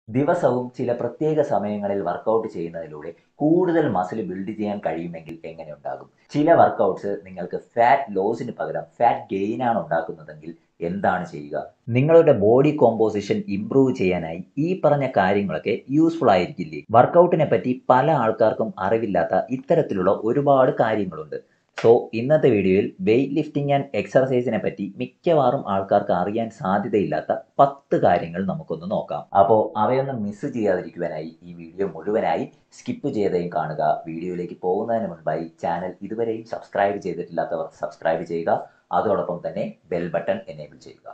ദിവസവും ചില പ്രത്യേക സമയങ്ങളിൽ വർക്കൗട്ട് ചെയ്യുന്നതിലൂടെ കൂടുതൽ മസിൽ ബിൽഡ് ചെയ്യാൻ കഴിയുമെങ്കിൽ എങ്ങനെ ഉണ്ടാകും ചില വർക്കൗട്ട്സ് നിങ്ങൾക്ക് ഫാറ്റ് ലോസിന് പകരം ഫാറ്റ് ഗെയിൻ ആണ് ഉണ്ടാക്കുന്നതെങ്കിൽ എന്താണ് ചെയ്യുക നിങ്ങളുടെ ബോഡി കോമ്പോസിഷൻ ഇംപ്രൂവ് ചെയ്യാനായി ഈ പറഞ്ഞ കാര്യങ്ങളൊക്കെ യൂസ്ഫുൾ ആയിരിക്കില്ലേ വർക്കൗട്ടിനെ പറ്റി പല ആൾക്കാർക്കും അറിവില്ലാത്ത ഇത്തരത്തിലുള്ള ഒരുപാട് കാര്യങ്ങളുണ്ട് സോ ഇന്നത്തെ വീഡിയോയിൽ വെയ്റ്റ് ലിഫ്റ്റിംഗ് ആൻഡ് എക്സർസൈസിനെ പറ്റി മിക്കവാറും ആൾക്കാർക്ക് അറിയാൻ സാധ്യതയില്ലാത്ത പത്ത് കാര്യങ്ങൾ നമുക്കൊന്ന് നോക്കാം അപ്പോൾ അവയൊന്നും മിസ് ചെയ്യാതിരിക്കുവാനായി ഈ വീഡിയോ മുഴുവനായി സ്കിപ്പ് ചെയ്തേയും കാണുക വീഡിയോയിലേക്ക് പോകുന്നതിന് മുൻപായി ചാനൽ ഇതുവരെയും സബ്സ്ക്രൈബ് ചെയ്തിട്ടില്ലാത്തവർ സബ്സ്ക്രൈബ് ചെയ്യുക അതോടൊപ്പം തന്നെ ബെൽ ബട്ടൺ എനേബിൾ ചെയ്യുക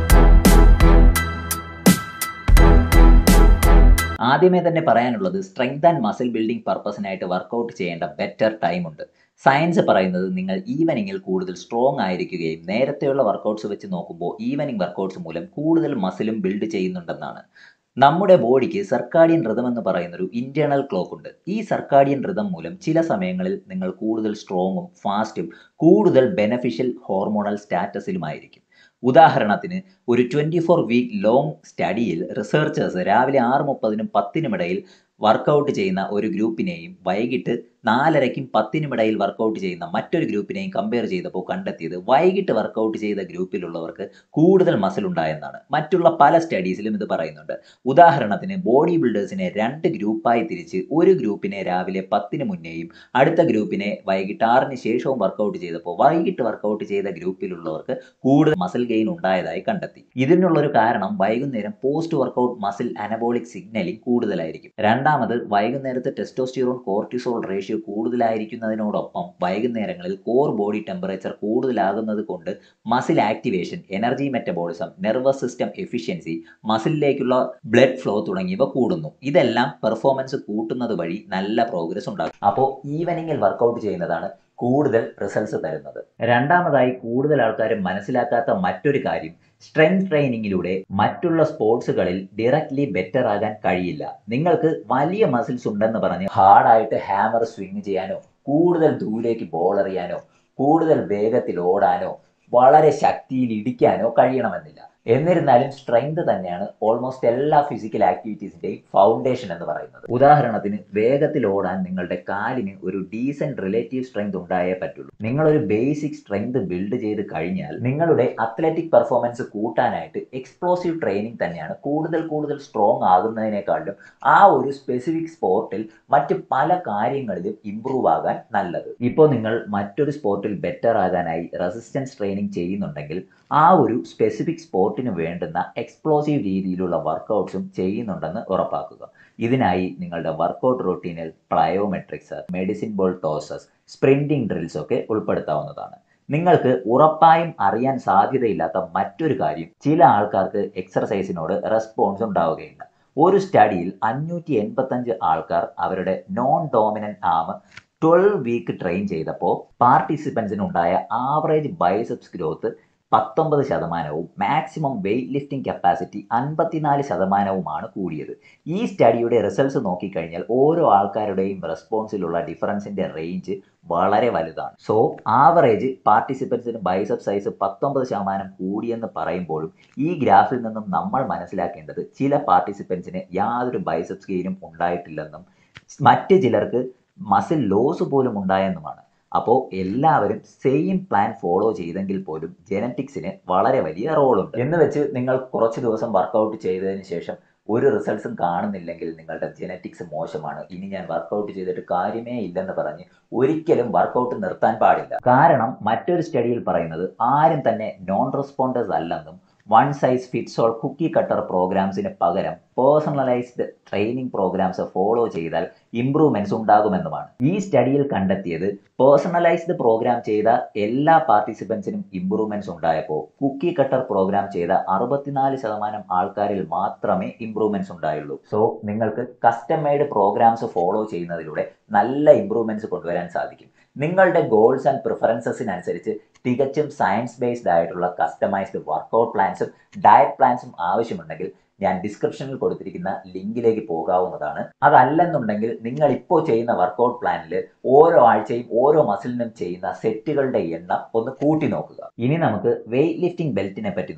ആദ്യമേ തന്നെ പറയാനുള്ളത് സ്ട്രെങ്ത് ആൻഡ് മസിൽ ബിൽഡിംഗ് പർപ്പസിനായിട്ട് വർക്കൗട്ട് ചെയ്യേണ്ട ബെറ്റർ ടൈം ഉണ്ട് സയൻസ് പറയുന്നത് നിങ്ങൾ ഈവനിങ്ങിൽ കൂടുതൽ സ്ട്രോങ് ആയിരിക്കുകയും നേരത്തെയുള്ള വർക്കൗട്ട്സ് വെച്ച് നോക്കുമ്പോൾ ഈവനിങ് വർക്കൗട്ട്സ് മൂലം കൂടുതൽ മസിലും ബിൽഡ് ചെയ്യുന്നുണ്ടെന്നാണ് നമ്മുടെ ബോഡിക്ക് സർക്കാഡിയൻ റിതം എന്ന് പറയുന്നൊരു ഇന്റേണൽ ക്ലോക്ക് ഉണ്ട് ഈ സർക്കാഡിയൻ റിതം മൂലം ചില സമയങ്ങളിൽ നിങ്ങൾ കൂടുതൽ സ്ട്രോങ്ങും ഫാസ്റ്റും കൂടുതൽ ബെനഫിഷ്യൽ ഹോർമോണൽ സ്റ്റാറ്റസിലുമായിരിക്കും ഉദാഹരണത്തിന് ഒരു ട്വൻറ്റി ഫോർ വീക്ക് ലോങ് സ്റ്റഡിയിൽ റിസർച്ചേഴ്സ് രാവിലെ ആറ് മുപ്പതിനും പത്തിനും ഇടയിൽ വർക്കൗട്ട് ചെയ്യുന്ന ഒരു ഗ്രൂപ്പിനെയും വൈകിട്ട് നാലരയ്ക്കും പത്തിനും ഇടയിൽ വർക്കൗട്ട് ചെയ്യുന്ന മറ്റൊരു ഗ്രൂപ്പിനെയും കമ്പയർ ചെയ്തപ്പോൾ കണ്ടെത്തിയത് വൈകിട്ട് വർക്കൗട്ട് ചെയ്ത ഗ്രൂപ്പിലുള്ളവർക്ക് കൂടുതൽ മസിൽ ഉണ്ടായെന്നാണ് മറ്റുള്ള പല സ്റ്റഡീസിലും ഇത് പറയുന്നുണ്ട് ഉദാഹരണത്തിന് ബോഡി ബിൽഡേഴ്സിനെ രണ്ട് ഗ്രൂപ്പായി തിരിച്ച് ഒരു ഗ്രൂപ്പിനെ രാവിലെ പത്തിന് മുന്നേയും അടുത്ത ഗ്രൂപ്പിനെ വൈകിട്ട് ആറിന് ശേഷവും വർക്കൗട്ട് ചെയ്തപ്പോൾ വൈകിട്ട് വർക്കൗട്ട് ചെയ്ത ഗ്രൂപ്പിലുള്ളവർക്ക് കൂടുതൽ മസിൽ ഗെയിൻ ഉണ്ടായതായി കണ്ടെത്തി ഇതിനുള്ളൊരു കാരണം വൈകുന്നേരം post workout muscle anabolic signalling കൂടുതലായിരിക്കും രണ്ടാമത് വൈകുന്നേരത്തെ ടെസ്റ്റോസ്റ്റിറോൺ കോർട്ടിസോൾ റേഷ്യോ കൂടുതലായിരിക്കുന്നതിനോടൊപ്പം വൈകുന്നേരങ്ങളിൽ കോർ ബോഡി ടെമ്പറേച്ചർ കൂടുതലാകുന്നത് കൊണ്ട് muscle activation energy metabolism nervous system efficiency മസിലിലേക്കുള്ള ബ്ലഡ് ഫ്ലോ തുടങ്ങിയവ കൂടുന്നു ഇതെല്ലാം പെർഫോമൻസ് കൂട്ടുന്നത് വഴി നല്ല പ്രോഗ്രസ് ഉണ്ടാകും അപ്പോൾ ഈവനിങ്ങിൽ വർക്കൗട്ട് ചെയ്യുന്നതാണ് കൂടുതൽ റിസൾട്ട്സ് തരുന്നത് രണ്ടാമതായി കൂടുതൽ ആൾക്കാരും മനസ്സിലാക്കാത്ത മറ്റൊരു കാര്യം സ്ട്രെങ്ത് ട്രെയിനിങ്ങിലൂടെ മറ്റുള്ള സ്പോർട്സുകളിൽ ഡയറക്ട്ലി ബെറ്റർ ആകാൻ കഴിയില്ല നിങ്ങൾക്ക് വലിയ മസിൽസ് ഉണ്ടെന്ന് പറഞ്ഞ് ഹാർഡായിട്ട് ഹാമർ സ്വിങ് ചെയ്യാനോ കൂടുതൽ ദൂരേക്ക് ബോൾ എറിയാനോ കൂടുതൽ വേഗത്തിൽ ഓടാനോ വളരെ ശക്തിയിൽ ഇടിക്കാനോ കഴിയണമെന്നില്ല എന്നിരുന്നാലും സ്ട്രെങ്ത് തന്നെയാണ് ഓൾമോസ്റ്റ് എല്ലാ ഫിസിക്കൽ ആക്ടിവിറ്റീസിന്റെയും ഫൗണ്ടേഷൻ എന്ന് പറയുന്നത് ഉദാഹരണത്തിന് വേഗത്തിൽ ഓടാൻ നിങ്ങളുടെ കാലിന് ഒരു ഡീസെന്റ് റിലേറ്റീവ് സ്ട്രെങ്ത് ഉണ്ടായേ പറ്റുള്ളൂ നിങ്ങളൊരു ബേസിക് സ്ട്രെങ്ത് ബിൽഡ് ചെയ്ത് കഴിഞ്ഞാൽ നിങ്ങളുടെ അത്ലറ്റിക് പെർഫോമൻസ് കൂട്ടാനായിട്ട് എക്സ്പ്ലോസീവ് ട്രെയിനിങ് തന്നെയാണ് കൂടുതൽ കൂടുതൽ സ്ട്രോങ് ആകുന്നതിനേക്കാളും ആ ഒരു സ്പെസിഫിക് സ്പോർട്ടിൽ മറ്റ് പല കാര്യങ്ങളിലും ഇംപ്രൂവ് ആകാൻ നല്ലത് ഇപ്പോൾ നിങ്ങൾ മറ്റൊരു സ്പോർട്ടിൽ ബെറ്റർ ആകാനായി റെസിസ്റ്റൻസ് ട്രെയിനിങ് ചെയ്യുന്നുണ്ടെങ്കിൽ ആ ഒരു സ്പെസിഫിക് സ്പോർട്ടിന് വേണ്ടുന്ന എക്സ്പ്ലോസീവ് രീതിയിലുള്ള വർക്കൗട്ട്സും ചെയ്യുന്നുണ്ടെന്ന് ഉറപ്പാക്കുക ഇതിനായി നിങ്ങളുടെ വർക്കൗട്ട് റൊട്ടീനിൽ plyometrics medicine ball tosses sprinting drills ഒക്കെ ഉൾപ്പെടുത്താവുന്നതാണ് നിങ്ങൾക്ക് ഉറപ്പായും അറിയാൻ സാധ്യതയില്ലാത്ത മറ്റൊരു കാര്യം ചില ആൾക്കാർക്ക് എക്സർസൈസിനോട് റെസ്പോൺസ് ഉണ്ടാവുകയില്ല ഒരു സ്റ്റഡിയിൽ അഞ്ഞൂറ്റി എൺപത്തഞ്ച് ആൾക്കാർ അവരുടെ non dominant arm twelve week train ചെയ്തപ്പോൾ പാർട്ടിസിപ്പൻസിന് ഉണ്ടായ ആവറേജ് ബൈസെപ്സ് ഗ്രോത്ത് പത്തൊമ്പത് ശതമാനവും മാക്സിമം വെയ്റ്റ് ലിഫ്റ്റിംഗ് കപ്പാസിറ്റി അൻപത്തിനാല് ശതമാനവുമാണ് കൂടിയത് ഈ സ്റ്റഡിയുടെ റിസൾട്ട്സ് നോക്കിക്കഴിഞ്ഞാൽ ഓരോ ആൾക്കാരുടെയും റെസ്പോൺസിലുള്ള ഡിഫറൻസിന്റെ റേഞ്ച് വളരെ വലുതാണ് സോ ആവറേജ് പാർട്ടിസിപ്പൻസിന് ബൈസപ്പ് സൈസ് പത്തൊമ്പത് ശതമാനം കൂടിയെന്ന് പറയുമ്പോഴും ഈ ഗ്രാഫിൽ നിന്നും നമ്മൾ മനസ്സിലാക്കേണ്ടത് ചില പാർട്ടിസിപ്പൻസിന് യാതൊരു ബൈസപ്സ് ഗെയിനും ഉണ്ടായിട്ടില്ലെന്നും മറ്റ് ചിലർക്ക് മസിൽ ലോസ് പോലും ഉണ്ടായെന്നുമാണ് അപ്പോൾ എല്ലാവരും സെയിം പ്ലാൻ ഫോളോ ചെയ്തെങ്കിൽ പോലും ജനറ്റിക്സിന് വളരെ വലിയ റോളുണ്ട് എന്ന് വെച്ച് നിങ്ങൾ കുറച്ച് ദിവസം വർക്കൗട്ട് ചെയ്തതിന് ശേഷം ഒരു റിസൾട്ട്സും കാണുന്നില്ലെങ്കിൽ നിങ്ങളുടെ ജനറ്റിക്സ് മോശമാണ് ഇനി ഞാൻ വർക്കൗട്ട് ചെയ്തിട്ട് കാര്യമേ ഇല്ലെന്ന് പറഞ്ഞ് ഒരിക്കലും വർക്കൗട്ട് നിർത്താൻ പാടില്ല കാരണം മറ്റൊരു സ്റ്റഡിയിൽ പറയുന്നത് ആരും തന്നെ നോൺ റെസ്പോണ്ടേഴ്സ് അല്ലെന്നും one size fits all cookie cutter പ്രോഗ്രാംസിന് പകരം പേഴ്സണലൈസ്ഡ് ട്രെയിനിങ് പ്രോഗ്രാംസ് ഫോളോ ചെയ്താൽ ഇംപ്രൂവ്മെന്റ്സ് ഉണ്ടാകുമെന്നുമാണ് ഈ സ്റ്റഡിയിൽ കണ്ടെത്തിയത് പേഴ്സണലൈസ്ഡ് പ്രോഗ്രാം ചെയ്ത എല്ലാ പാർട്ടിസിപ്പൻസിനും ഇംപ്രൂവ്മെന്റ്സ് ഉണ്ടായപ്പോൾ കുക്കി കട്ടർ പ്രോഗ്രാം ചെയ്ത അറുപത്തിനാല് ശതമാനം ആൾക്കാരിൽ മാത്രമേ ഇംപ്രൂവ്മെന്റ്സ് ഉണ്ടായുള്ളൂ സോ നിങ്ങൾക്ക് കസ്റ്റം മെയ്ഡ് പ്രോഗ്രാംസ് ഫോളോ ചെയ്യുന്നതിലൂടെ നല്ല ഇംപ്രൂവ്മെന്റ്സ് കൊണ്ടുവരാൻ സാധിക്കും നിങ്ങളുടെ ഗോൾസ് ആൻഡ് പ്രിഫറൻസസിനനുസരിച്ച് തികച്ചും സയൻസ് ബേസ്ഡ് ആയിട്ടുള്ള കസ്റ്റമൈസ്ഡ് വർക്കൗട്ട് പ്ലാൻസും ഡയറ്റ് പ്ലാൻസും ആവശ്യമുണ്ടെങ്കിൽ ഞാൻ ഡിസ്ക്രിപ്ഷനിൽ കൊടുത്തിരിക്കുന്ന ലിങ്കിലേക്ക് പോകാവുന്നതാണ് അതല്ലെന്നുണ്ടെങ്കിൽ നിങ്ങൾ ഇപ്പോൾ ചെയ്യുന്ന വർക്കൗട്ട് പ്ലാനിൽ ഓരോ ആഴ്ചയും ഓരോ മസിലിനും ചെയ്യുന്ന സെറ്റുകളുടെ എണ്ണം ഒന്ന് കൂട്ടി നോക്കുക ഇനി നമുക്ക് വെയ്റ്റ് ലിഫ്റ്റിംഗ് ബെൽറ്റിനെ പറ്റി നോക്കാം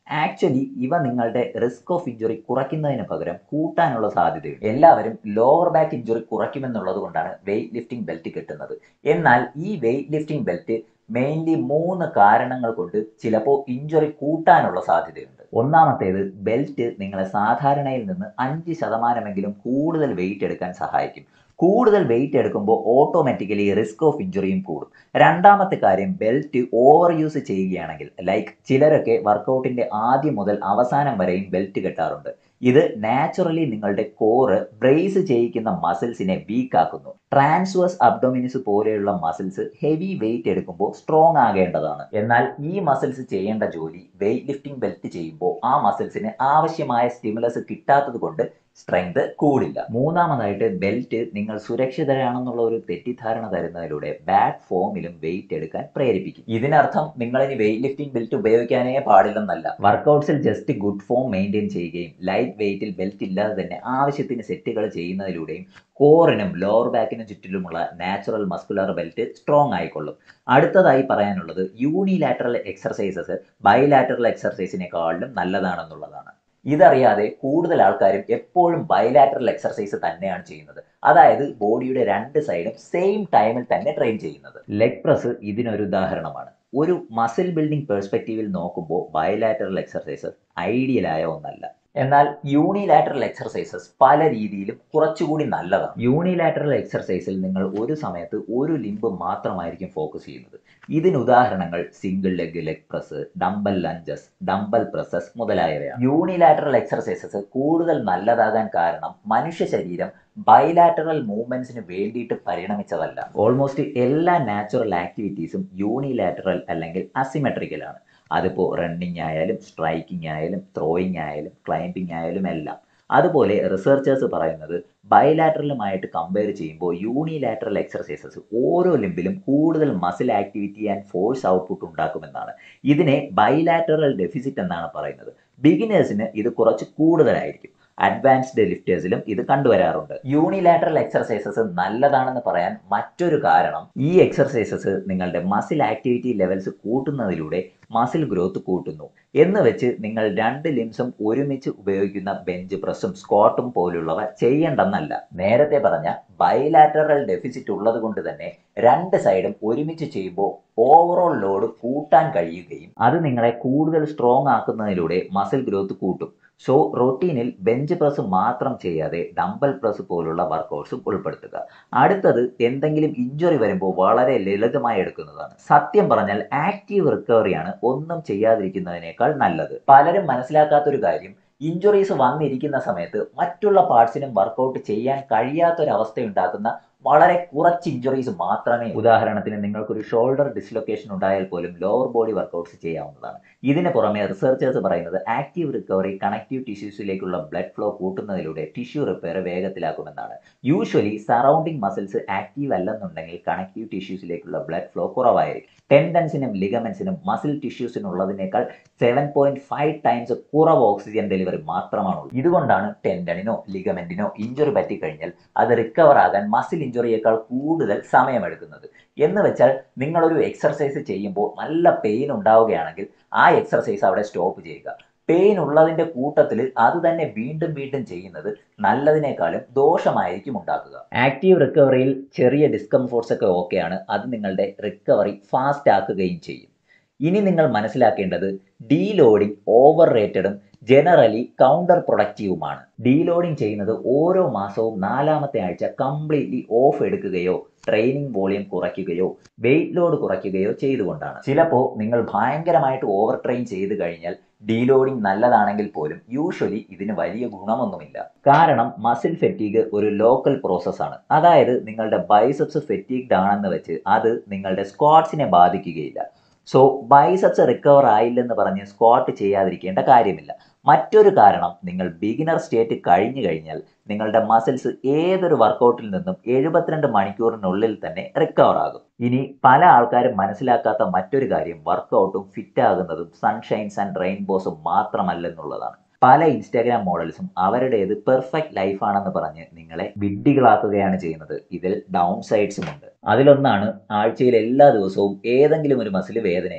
ആക്ച്വലി ഇവ നിങ്ങളുടെ റിസ്ക് ഓഫ് ഇഞ്ചുറി കുറയ്ക്കുന്നതിന് പകരം കൂട്ടാനുള്ള സാധ്യതയുണ്ട് എല്ലാവരും ലോവർ ബാക്ക് ഇഞ്ചുറി കുറയ്ക്കുമെന്നുള്ളത് കൊണ്ടാണ് വെയിറ്റ് ലിഫ്റ്റിംഗ് ബെൽറ്റ് കിട്ടുന്നത് എന്നാൽ ഈ വെയിറ്റ് ലിഫ്റ്റിംഗ് ബെൽറ്റ് മെയിൻലി മൂന്ന് കാരണങ്ങൾ കൊണ്ട് ചിലപ്പോൾ ഇഞ്ചുറി കൂട്ടാനുള്ള സാധ്യതയുണ്ട് ഒന്നാമത്തേത് ബെൽറ്റ് നിങ്ങളെ സാധാരണയിൽ നിന്ന് അഞ്ച് ശതമാനമെങ്കിലും കൂടുതൽ വെയിറ്റ് എടുക്കാൻ സഹായിക്കും കൂടുതൽ വെയിറ്റ് എടുക്കുമ്പോൾ ഓട്ടോമാറ്റിക്കലി റിസ്ക് ഓഫ് ഇഞ്ചുറിയും കൂടും രണ്ടാമത്തെ കാര്യം ബെൽറ്റ് ഓവർ യൂസ് ചെയ്യുകയാണെങ്കിൽ ലൈക്ക് ചിലരൊക്കെ വർക്കൗട്ടിന്റെ ആദ്യം മുതൽ അവസാനം വരെയും ബെൽറ്റ് കെട്ടാറുണ്ട് ഇത് നാച്ചുറലി നിങ്ങളുടെ കോറ് ബ്രേസ് ചെയ്യിക്കുന്ന മസിൽസിനെ വീക്ക് ആക്കുന്നു ട്രാൻസ്വേഴ്സ് അബ്ഡോമിനിസ് പോലെയുള്ള മസിൽസ് ഹെവി വെയിറ്റ് എടുക്കുമ്പോൾ സ്ട്രോങ് ആകേണ്ടതാണ് എന്നാൽ ഈ മസിൽസ് ചെയ്യേണ്ട ജോലി വെയിറ്റ് ലിഫ്റ്റിംഗ് ബെൽറ്റ് ചെയ്യുമ്പോൾ ആ മസിൽസിന് ആവശ്യമായ സ്റ്റിമുലസ് കിട്ടാത്തത് കൊണ്ട് സ്ട്രെങ്ത് കൂടില്ല മൂന്നാമതായിട്ട് ബെൽറ്റ് നിങ്ങൾ സുരക്ഷിതരാണെന്നുള്ള ഒരു തെറ്റിദ്ധാരണ തരുന്നതിലൂടെ ബാഡ് ഫോമിലും വെയിറ്റ് എടുക്കാൻ പ്രേരിപ്പിക്കും ഇതിനർത്ഥം നിങ്ങൾ ഇനി വെയിറ്റ് ലിഫ്റ്റിംഗ് ബെൽറ്റ് ഉപയോഗിക്കാനേ പാടില്ലെന്നല്ല വർക്കൗട്ട്സിൽ ജസ്റ്റ് ഗുഡ് ഫോം മെയിൻറ്റെയിൻ ചെയ്യുകയും ലൈറ്റ് വെയിറ്റിൽ ബെൽറ്റ് ഇല്ലാതെ തന്നെ ആവശ്യത്തിന് സെറ്റുകൾ ചെയ്യുന്നതിലൂടെയും കോറിനും ലോവർ ബാക്കിനും ചുറ്റിലുമുള്ള നാച്ചുറൽ മസ്കുലർ ബെൽറ്റ് സ്ട്രോങ് ആയിക്കൊള്ളും അടുത്തതായി പറയാനുള്ളത് യൂണിലാറ്ററൽ എക്സർസൈസസ് ബൈലാറ്ററൽ എക്സർസൈസിനെക്കാളിലും നല്ലതാണെന്നുള്ളതാണ് ഇതറിയാതെ കൂടുതൽ ആൾക്കാരും എപ്പോഴും ബൈലാറ്ററൽ എക്സർസൈസ് തന്നെയാണ് ചെയ്യുന്നത് അതായത് ബോഡിയുടെ രണ്ട് സൈഡും സെയിം ടൈമിൽ തന്നെ ട്രെയിൻ ചെയ്യുന്നത് ലെഗ് പ്രസ് ഇതിനൊരു ഉദാഹരണമാണ് ഒരു മസിൽ ബിൽഡിംഗ് പെർസ്പെക്റ്റീവിൽ നോക്കുമ്പോൾ ബൈലാറ്ററൽ എക്സർസൈസസ് ഐഡിയലായ ഒന്നല്ല എന്നാൽ യൂണിലാറ്ററൽ എക്സർസൈസസ് പല രീതിയിലും കുറച്ചുകൂടി നല്ലതാണ് യൂണിലാറ്ററൽ എക്സർസൈസിൽ നിങ്ങൾ ഒരു സമയത്ത് ഒരു ലിംബ് മാത്രമായിരിക്കും ഫോക്കസ് ചെയ്യുന്നത് ഇതിന് ഉദാഹരണങ്ങൾ single leg leg press dumbbell lunges dumbbell presses മുതലായവയാണ് യൂണിലാറ്ററൽ എക്സർസൈസസ് കൂടുതൽ നല്ലതാകാൻ കാരണം മനുഷ്യ ശരീരം ബൈലാറ്ററൽ മൂവ്മെന്റ്സിന് വേണ്ടിയിട്ട് പരിണമിച്ചതല്ല ഓൾമോസ്റ്റ് എല്ലാ നാച്ചുറൽ ആക്ടിവിറ്റീസും യൂണിലാറ്ററൽ അല്ലെങ്കിൽ അസിമെട്രിക്കൽ ആണ് അതിപ്പോൾ റണ്ണിങ് ആയാലും സ്ട്രൈക്കിംഗ് ആയാലും ത്രോയിങ് ആയാലും ക്ലൈംബിംഗ് ആയാലും എല്ലാം അതുപോലെ റിസർച്ചേഴ്സ് പറയുന്നത് ബൈലാറ്ററലുമായിട്ട് കമ്പയർ ചെയ്യുമ്പോൾ യൂണിലാറ്ററൽ എക്സർസൈസസ് ഓരോ ലിംബിലും കൂടുതൽ muscle activity and force output ഉണ്ടാക്കുമെന്നാണ് ഇതിനെ ബൈലാറ്ററൽ ഡെഫിസിറ്റ് എന്നാണ് പറയുന്നത് ബിഗിനേഴ്സിന് ഇത് കുറച്ച് കൂടുതലായിരിക്കും അഡ്വാൻസ്ഡ് ലിഫ്റ്റേഴ്സിലും ഇത് കണ്ടുവരാറുണ്ട് യൂണിലാറ്ററൽ എക്സർസൈസസ് നല്ലതാണെന്ന് പറയാൻ മറ്റൊരു കാരണം ഈ എക്സർസൈസസ് നിങ്ങളുടെ മസിൽ ആക്ടിവിറ്റി ലെവൽസ് കൂട്ടുന്നതിലൂടെ മസിൽ ഗ്രോത്ത് കൂട്ടുന്നു എന്ന് വെച്ച് നിങ്ങൾ രണ്ട് ലിംസും ഒരുമിച്ച് ഉപയോഗിക്കുന്ന ബെഞ്ച് പ്രസ്സും സ്ക്വാട്ടും പോലുള്ളവ ചെയ്യേണ്ടെന്നല്ല നേരത്തെ പറഞ്ഞ ബൈലാറ്ററൽ ഡെഫിസിറ്റ് ഉള്ളത് കൊണ്ട് തന്നെ രണ്ട് സൈഡും ഒരുമിച്ച് ചെയ്യുമ്പോൾ ഓവറോൾ ലോഡ് കൂട്ടാൻ കഴിയുകയും അത് നിങ്ങളെ കൂടുതൽ സ്ട്രോങ് ആക്കുന്നതിലൂടെ മസിൽ ഗ്രോത്ത് കൂട്ടും സോ റൊട്ടീനിൽ ബെഞ്ച് പ്രസ് മാത്രം ചെയ്യാതെ ഡംബൽ പ്രസ് പോലുള്ള വർക്കൗട്ട്സും ഉൾപ്പെടുത്തുക അടുത്തത് എന്തെങ്കിലും ഇഞ്ചുറി വരുമ്പോൾ വളരെ ലളിതമായി എടുക്കുന്നതാണ് സത്യം പറഞ്ഞാൽ ആക്റ്റീവ് റിക്കവറിയാണ് ഒന്നും ചെയ്യാതിരിക്കുന്നതിനേക്കാൾ നല്ലത് പലരും മനസ്സിലാക്കാത്തൊരു കാര്യം ഇഞ്ചുറീസ് വന്നിരിക്കുന്ന സമയത്ത് മറ്റുള്ള പാർട്സിനും വർക്കൗട്ട് ചെയ്യാൻ കഴിയാത്തൊരവസ്ഥ ഉണ്ടാക്കുന്ന വളരെ കുറച്ച് ഇഞ്ചുറീസ് മാത്രമേ ഉദാഹരണത്തിന് നിങ്ങൾക്കൊരു ഷോൾഡർ ഡിസ്ലൊക്കേഷൻ ഉണ്ടായാൽ പോലും ലോവർ ബോഡി വർക്കൗട്ട്സ് ചെയ്യാവുന്നതാണ് ഇതിന് പുറമെ റിസർച്ചേഴ്സ് പറയുന്നത് ആക്റ്റീവ് റിക്കവറി കണക്റ്റീവ് ടിഷ്യൂസിലേക്കുള്ള ബ്ലഡ് ഫ്ലോ കൂട്ടുന്നതിലൂടെ ടിഷ്യൂ റിപ്പയർ വേഗത്തിലാക്കുമെന്നാണ് യൂഷ്വലി സറൗണ്ടിങ് മസിൽസ് ആക്റ്റീവ് അല്ലെന്നുണ്ടെങ്കിൽ കണക്റ്റീവ് ടിഷ്യൂസിലേക്കുള്ള ബ്ലഡ് ഫ്ലോ കുറവായിരിക്കും ടെൻഡൻസിനും ലിഗമെന്റ്സിനും മസിൽ ടിഷ്യൂസിനുള്ളതിനേക്കാൾ സെവൻ പോയിന്റ് ഫൈവ് ടൈംസ് കുറവ് ഓക്സിജൻ ഡെലിവറി മാത്രമാണുള്ളത് ഇതുകൊണ്ടാണ് ടെൻഡനിനോ ലിഗമെന്റിനോ ഇഞ്ചുറി പറ്റിക്കഴിഞ്ഞാൽ അത് റിക്കവർ ആകാൻ മസിൽ ഇഞ്ചുറിയേക്കാൾ കൂടുതൽ സമയമെടുക്കുന്നത് എന്ന് വെച്ചാൽ നിങ്ങളൊരു എക്സർസൈസ് ചെയ്യുമ്പോൾ നല്ല പെയിൻ ഉണ്ടാവുകയാണെങ്കിൽ ആ എക്സർസൈസ് അവിടെ സ്റ്റോപ്പ് ചെയ്യുക പെയിൻ ഉള്ളതിന്റെ കൂട്ടത്തിൽ അത് തന്നെ വീണ്ടും വീണ്ടും ചെയ്യുന്നത് നല്ലതിനേക്കാളും ദോഷമായിരിക്കും ഉണ്ടാക്കുക ആക്റ്റീവ് റിക്കവറിയിൽ ചെറിയ ഡിസ്കംഫോർട്സ് ഒക്കെ ഓക്കെയാണ് അത് നിങ്ങളുടെ റിക്കവറി ഫാസ്റ്റ് ആക്കുകയും ചെയ്യും ഇനി നിങ്ങൾ മനസ്സിലാക്കേണ്ടത് ഡീലോഡിംഗ് ഓവർ റേറ്റഡും ജനറലി കൗണ്ടർ പ്രൊഡക്റ്റീവുമാണ് ഡീലോഡിംഗ് ചെയ്യുന്നത് ഓരോ മാസവും നാലാമത്തെ ആഴ്ച കംപ്ലീറ്റ്ലി ഓഫ് എടുക്കുകയോ ട്രെയിനിങ് വോളിയം കുറയ്ക്കുകയോ വെയിറ്റ് ലോഡ് കുറയ്ക്കുകയോ ചെയ്തുകൊണ്ടാണ് ചിലപ്പോൾ നിങ്ങൾ ഭയങ്കരമായിട്ട് ഓവർ ട്രെയിൻ ചെയ്ത് കഴിഞ്ഞാൽ ഡീലോഡിംഗ് നല്ലതാണെങ്കിൽ പോലും യൂഷ്വലി ഇതിന് വലിയ ഗുണമൊന്നുമില്ല കാരണം മസിൽ ഫെറ്റീഗ് ഒരു ലോക്കൽ പ്രോസസ്സാണ് അതായത് നിങ്ങളുടെ ബൈസെപ്സ് ഫെറ്റീഗ്ഡ് ആണെന്ന് വെച്ച് അത് നിങ്ങളുടെ സ്ക്വാട്സിനെ ബാധിക്കുകയില്ല സോ ബൈസെപ്സ് റിക്കവർ ആയില്ലെന്ന് പറഞ്ഞ് സ്ക്വാട്ട് ചെയ്യാതിരിക്കേണ്ട കാര്യമില്ല മറ്റൊരു കാരണം നിങ്ങൾ ബിഗിനർ സ്റ്റേറ്റ് കഴിഞ്ഞു കഴിഞ്ഞാൽ നിങ്ങളുടെ മസിൽസ് ഏതൊരു വർക്കൗട്ടിൽ നിന്നും എഴുപത്തിരണ്ട് മണിക്കൂറിനുള്ളിൽ തന്നെ റിക്കവർ ആകും ഇനി പല ആൾക്കാരും മനസ്സിലാക്കാത്ത മറ്റൊരു കാര്യം വർക്കൗട്ടും ഫിറ്റ് ആകുന്നതും സൺഷൈൻസ് ആൻഡ് റെയിൻബോസും മാത്രമല്ലെന്നുള്ളതാണ് പല ഇൻസ്റ്റാഗ്രാം മോഡൽസും അവരുടേത് പെർഫെക്റ്റ് ലൈഫാണെന്ന് പറഞ്ഞ് നിങ്ങളെ വിഡ്ഢികളാക്കുകയാണ് ചെയ്യുന്നത് ഇതിൽ ഡൗൺ സൈഡ്സും ഉണ്ട് അതിലൊന്നാണ് ആഴ്ചയിൽ എല്ലാ ദിവസവും ഏതെങ്കിലും ഒരു മസിൽ വേദനയായിരിക്കും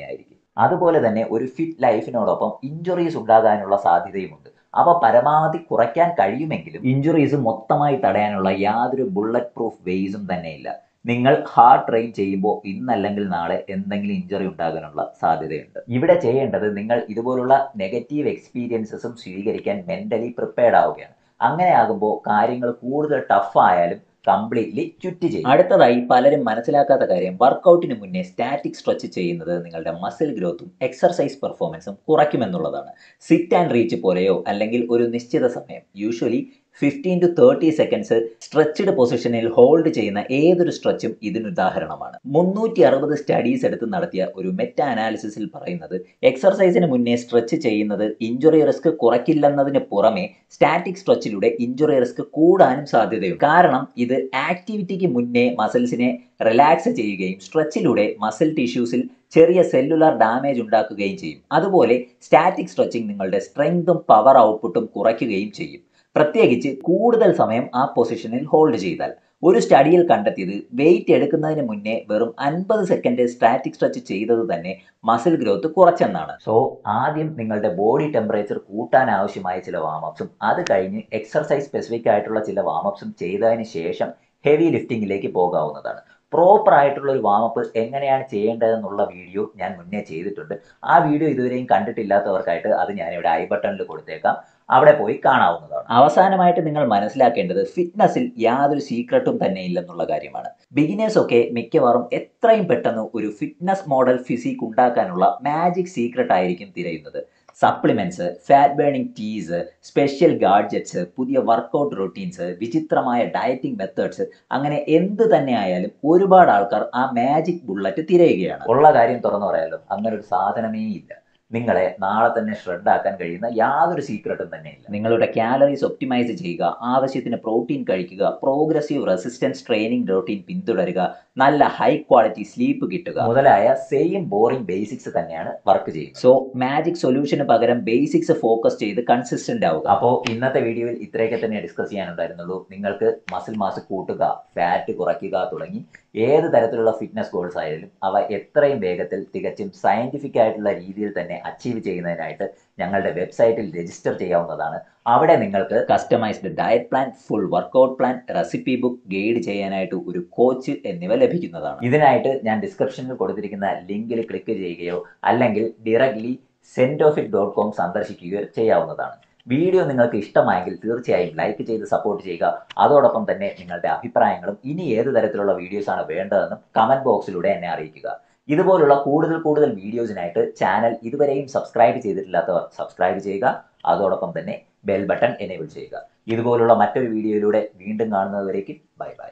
അതുപോലെ തന്നെ ഒരു ഫിറ്റ് ലൈഫിനോടൊപ്പം ഇഞ്ചുറീസ് ഉണ്ടാകാനുള്ള സാധ്യതയുമുണ്ട് അവ പരമാവധി കുറയ്ക്കാൻ കഴിയുമെങ്കിലും ഇഞ്ചുറീസ് മൊത്തമായി തടയാനുള്ള യാതൊരു ബുള്ളറ്റ് പ്രൂഫ് വേസും തന്നെയില്ല നിങ്ങൾ ഹാർഡ് ട്രെയിൻ ചെയ്യുമ്പോൾ ഇന്നല്ലെങ്കിൽ നാളെ എന്തെങ്കിലും ഇഞ്ചുറി ഉണ്ടാകാനുള്ള സാധ്യതയുണ്ട് ഇവിടെ ചെയ്യേണ്ടത് നിങ്ങൾ ഇതുപോലുള്ള നെഗറ്റീവ് എക്സ്പീരിയൻസസും സ്വീകരിക്കാൻ മെന്റലി പ്രിപ്പയർഡ് ആവുകയാണ് അങ്ങനെ ആകുമ്പോൾ കാര്യങ്ങൾ കൂടുതൽ ടഫ് ആയാലും കംപ്ലീറ്റ്ലി ചുറ്റി ചെയ്യും അടുത്തതായി പലരും മനസ്സിലാക്കാത്ത കാര്യം വർക്കൗട്ടിന് മുന്നേ സ്റ്റാറ്റിക് സ്ട്രെച്ച് ചെയ്യുന്നത് നിങ്ങളുടെ മസിൽ ഗ്രോത്തും എക്സർസൈസ് പെർഫോമൻസും കുറയ്ക്കുമെന്നുള്ളതാണ് സിറ്റ് ആൻഡ് റീച്ച് പോലെയോ അല്ലെങ്കിൽ ഒരു നിശ്ചിത സമയം usually fifteen to thirty seconds stretched പൊസിഷനിൽ ഹോൾഡ് ചെയ്യുന്ന ഏതൊരു സ്ട്രെച്ചും ഇതിന് ഉദാഹരണമാണ് മുന്നൂറ്റി അറുപത് സ്റ്റഡീസ് എടുത്ത് നടത്തിയ ഒരു മെറ്റ അനാലിസിസിൽ പറയുന്നത് എക്സർസൈസിന് മുന്നേ സ്ട്രെച്ച് ചെയ്യുന്നത് ഇഞ്ചുറി റിസ്ക് കുറയ്ക്കില്ലെന്നതിന് പുറമെ സ്റ്റാറ്റിക് സ്ട്രെച്ചിലൂടെ ഇഞ്ചുറി റിസ്ക് കൂടാനും സാധ്യതയുണ്ട് കാരണം ഇത് ആക്ടിവിറ്റിക്ക് മുന്നേ മസിൽസിനെ റിലാക്സ് ചെയ്യുകയും സ്ട്രെച്ചിലൂടെ മസിൽ ടിഷ്യൂസിൽ ചെറിയ സെല്ലുലാർ ഡാമേജ് ഉണ്ടാക്കുകയും ചെയ്യും അതുപോലെ സ്റ്റാറ്റിക് സ്ട്രെച്ചിങ് നിങ്ങളുടെ സ്ട്രെങ്തും പവർ ഔട്ട്പുട്ടും കുറയ്ക്കുകയും ചെയ്യും പ്രത്യേകിച്ച് കൂടുതൽ സമയം ആ പൊസിഷനിൽ ഹോൾഡ് ചെയ്താൽ ഒരു സ്റ്റഡിയിൽ കണ്ടെത്തിയത് വെയിറ്റ് എടുക്കുന്നതിന് മുന്നേ വെറും അൻപത് സെക്കൻഡ് സ്റ്റാറ്റിക് സ്ട്രെച്ച് ചെയ്തത് തന്നെ മസിൽ ഗ്രോത്ത് കുറച്ചെന്നാണ് സോ ആദ്യം നിങ്ങളുടെ ബോഡി ടെമ്പറേച്ചർ കൂട്ടാൻ ആവശ്യമായ ചില വാമപ്സും അത് കഴിഞ്ഞ് എക്സർസൈസ് സ്പെസിഫിക് ആയിട്ടുള്ള ചില വാമപ്സും ചെയ്തതിന് ശേഷം ഹെവി ലിഫ്റ്റിംഗിലേക്ക് പോകാവുന്നതാണ് പ്രോപ്പർ ആയിട്ടുള്ള ഒരു വാമപ്പ് എങ്ങനെയാണ് ചെയ്യേണ്ടതെന്നുള്ള വീഡിയോ ഞാൻ മുന്നേ ചെയ്തിട്ടുണ്ട് ആ വീഡിയോ ഇതുവരെയും കണ്ടിട്ടില്ലാത്തവർക്കായിട്ട് അത് ഞാൻ ഇവിടെ ഐ ബട്ടണിൽ കൊടുത്തേക്കാം അവിടെ പോയി കാണാവുന്നതാണ് അവസാനമായിട്ട് നിങ്ങൾ മനസ്സിലാക്കേണ്ടത് ഫിറ്റ്നസ്സിൽ യാതൊരു സീക്രട്ടും തന്നെ ഇല്ലെന്നുള്ള കാര്യമാണ് ബിഗിനേഴ്സ് ഒക്കെ മിക്കവാറും എത്രയും പെട്ടെന്ന് ഒരു ഫിറ്റ്നസ് മോഡൽ ഫിസിക് ഉണ്ടാക്കാനുള്ള മാജിക് സീക്രട്ട് ആയിരിക്കും തിരയുന്നത് supplements fat burning teas special gadgets പുതിയ വർക്കൗട്ട് റൊട്ടീൻസ് വിചിത്രമായ ഡയറ്റിംഗ് മെത്തേഡ്സ് അങ്ങനെ എന്ത് തന്നെ ആയാലും ഒരുപാട് ആൾക്കാർ ആ മാജിക് ബുള്ളറ്റ് തിരയുകയാണ് ഉള്ള കാര്യം തുറന്നു പറയാലോ അങ്ങനെ ഒരു സാധനമേ ഇല്ല നിങ്ങളെ നാളെ തന്നെ ഷ്രെഡ് ആക്കാൻ കഴിയുന്ന യാതൊരു സീക്രട്ടും തന്നെ ഇല്ല നിങ്ങളുടെ കാലറീസ് ഒപ്റ്റിമൈസ് ചെയ്യുക ആവശ്യത്തിന് പ്രോട്ടീൻ കഴിക്കുക പ്രോഗ്രസീവ് റെസിസ്റ്റൻസ് ട്രെയിനിങ് റൂട്ടീൻ പിന്തുടരുക നല്ല ഹൈ ക്വാളിറ്റി സ്ലീപ്പ് കിട്ടുക മുതലായ സെയിം ബോറിംഗ് ബേസിക്സ് തന്നെയാണ് വർക്ക് ചെയ്യുന്നത് സോ മാജിക് സൊല്യൂഷന് പകരം ബേസിക്സ് ഫോക്കസ് ചെയ്ത് കൺസിസ്റ്റന്റ് ആവുക അപ്പോൾ ഇന്നത്തെ വീഡിയോയിൽ ഇത്രയൊക്കെ തന്നെ ഡിസ്കസ് ചെയ്യാനുണ്ടായിരുന്നുള്ളൂ നിങ്ങൾക്ക് മസിൽ മാസ് കൂട്ടുക ഫാറ്റ് കുറയ്ക്കുക തുടങ്ങി ഏത് തരത്തിലുള്ള ഫിറ്റ്നസ് ഗോൾസ് ആയാലും അവ എത്രയും വേഗത്തിൽ തികച്ചും സയന്റിഫിക് ആയിട്ടുള്ള രീതിയിൽ തന്നെ അച്ചീവ് ചെയ്യുന്നതിനായിട്ട് ഞങ്ങളുടെ വെബ്സൈറ്റിൽ രജിസ്റ്റർ ചെയ്യാവുന്നതാണ് അവിടെ നിങ്ങൾക്ക് customised diet plan full workout plan recipe book guide ചെയ്യാനായിട്ട് ഒരു കോച്ച് എന്നിവ ലഭിക്കുന്നതാണ് ഇതിനായിട്ട് ഞാൻ ഡിസ്ക്രിപ്ഷനിൽ കൊടുത്തിരിക്കുന്ന ലിങ്കിൽ ക്ലിക്ക് ചെയ്യുകയോ അല്ലെങ്കിൽ ഡയറക്ട്ലി സെൻറ്റോഫിക് ഡോട്ട് കോം സന്ദർശിക്കുകയോ ചെയ്യാവുന്നതാണ് വീഡിയോ നിങ്ങൾക്ക് ഇഷ്ടമായെങ്കിൽ തീർച്ചയായും ലൈക്ക് ചെയ്ത് സപ്പോർട്ട് ചെയ്യുക അതോടൊപ്പം തന്നെ നിങ്ങളുടെ അഭിപ്രായങ്ങളും ഇനി ഏത് തരത്തിലുള്ള വീഡിയോസ് ആണ് വേണ്ടതെന്നും കമന്റ് ബോക്സിലൂടെ എന്നെ അറിയിക്കുക ഇതുപോലുള്ള കൂടുതൽ കൂടുതൽ വീഡിയോസിനായിട്ട് ചാനൽ ഇതുവരെയും സബ്സ്ക്രൈബ് ചെയ്തിട്ടില്ലാത്തവർ സബ്സ്ക്രൈബ് ചെയ്യുക അതോടൊപ്പം തന്നെ ബെൽ ബട്ടൺ എനേബിൾ ചെയ്യുക ഇതുപോലുള്ള മറ്റൊരു വീഡിയോയിലൂടെ വീണ്ടും കാണുന്നതുവരേക്കും ബൈ ബൈ